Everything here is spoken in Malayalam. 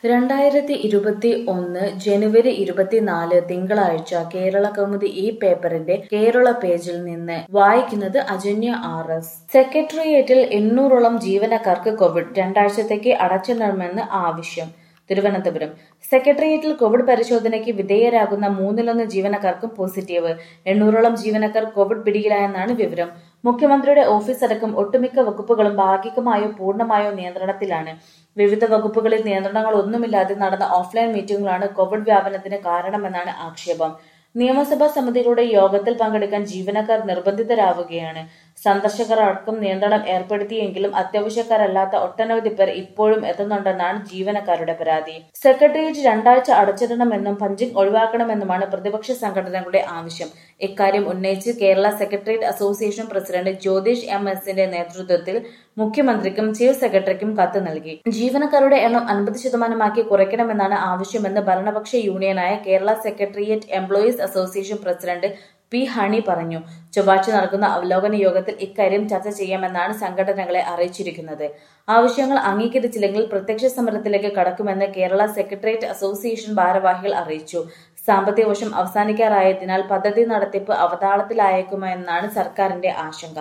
രണ്ടായിരത്തി ഇരുപത്തി ഒന്ന് ജനുവരി ഇരുപത്തിനാല് തിങ്കളാഴ്ച കേരള കൗമുദി ഈ പേപ്പറിന്റെ കേരള പേജിൽ നിന്ന് വായിക്കുന്നത് അജന്യ ആർ എസ് സെക്രട്ടേറിയറ്റിൽ എണ്ണൂറോളം ജീവനക്കാർക്ക് കോവിഡ് രണ്ടാഴ്ചത്തേക്ക് അടച്ചിടണമെന്ന് ആവശ്യം തിരുവനന്തപുരം സെക്രട്ടേറിയറ്റിൽ കോവിഡ് പരിശോധനയ്ക്ക് വിധേയരാകുന്ന മൂന്നിലൊന്ന് ജീവനക്കാർക്കും പോസിറ്റീവ് എണ്ണൂറോളം ജീവനക്കാർ കോവിഡ് പിടിയിലായെന്നാണ് വിവരം മുഖ്യമന്ത്രിയുടെ ഓഫീസ് അടക്കം ഒട്ടുമിക്ക വകുപ്പുകളും ഭാഗികമായോ പൂർണ്ണമായോ നിയന്ത്രണത്തിലാണ് വിവിധ വകുപ്പുകളിൽ നിയന്ത്രണങ്ങളൊന്നുമില്ലാതെ നടന്ന ഓഫ്ലൈൻ മീറ്റിംഗുകളാണ് കോവിഡ് വ്യാപനത്തിന് കാരണമെന്നാണ് ആക്ഷേപം നിയമസഭാ സമിതികളുടെ യോഗത്തിൽ പങ്കെടുക്കാൻ ജീവനക്കാർ നിർബന്ധിതരാവുകയാണ് സന്ദർശകർ അടക്കം നിയന്ത്രണം ഏർപ്പെടുത്തിയെങ്കിലും അത്യാവശ്യക്കാരല്ലാത്ത ഒട്ടനവധി പേർ ഇപ്പോഴും എത്തുന്നുണ്ടെന്നാണ് ജീവനക്കാരുടെ പരാതി സെക്രട്ടേറിയറ്റ് രണ്ടാഴ്ച അടച്ചിടണമെന്നും പഞ്ചിങ് ഒഴിവാക്കണമെന്നുമാണ് പ്രതിപക്ഷ സംഘടനകളുടെ ആവശ്യം ഇക്കാര്യം ഉന്നയിച്ച് Kerala secretariat association president Jyothish M എസിന്റെ നേതൃത്വത്തിൽ മുഖ്യമന്ത്രിക്കും ചീഫ് സെക്രട്ടറിക്കും കത്ത് നൽകി ജീവനക്കാരുടെ എണ്ണം അൻപത് ശതമാനമാക്കി കുറയ്ക്കണമെന്നാണ് ആവശ്യമെന്ന് ഭരണപക്ഷ യൂണിയനായ Kerala secretariat employees association president P Honey പറഞ്ഞു ചൊവ്വാഴ്ച നടക്കുന്ന അവലോകന യോഗത്തിൽ ഇക്കാര്യം ചർച്ച ചെയ്യാമെന്നാണ് സംഘടനകളെ അറിയിച്ചിരിക്കുന്നത് ആവശ്യങ്ങൾ അംഗീകരിച്ചില്ലെങ്കിൽ പ്രത്യക്ഷ സമരത്തിലേക്ക് കടക്കുമെന്ന് കേരള സെക്രട്ടേറിയറ്റ് അസോസിയേഷൻ ഭാരവാഹികൾ അറിയിച്ചു സാമ്പത്തിക വർഷം അവസാനിക്കാറായതിനാൽ പദ്ധതി നടത്തിപ്പ് അവതാളത്തിലായേക്കുമെന്നാണ് സർക്കാരിന്റെ ആശങ്ക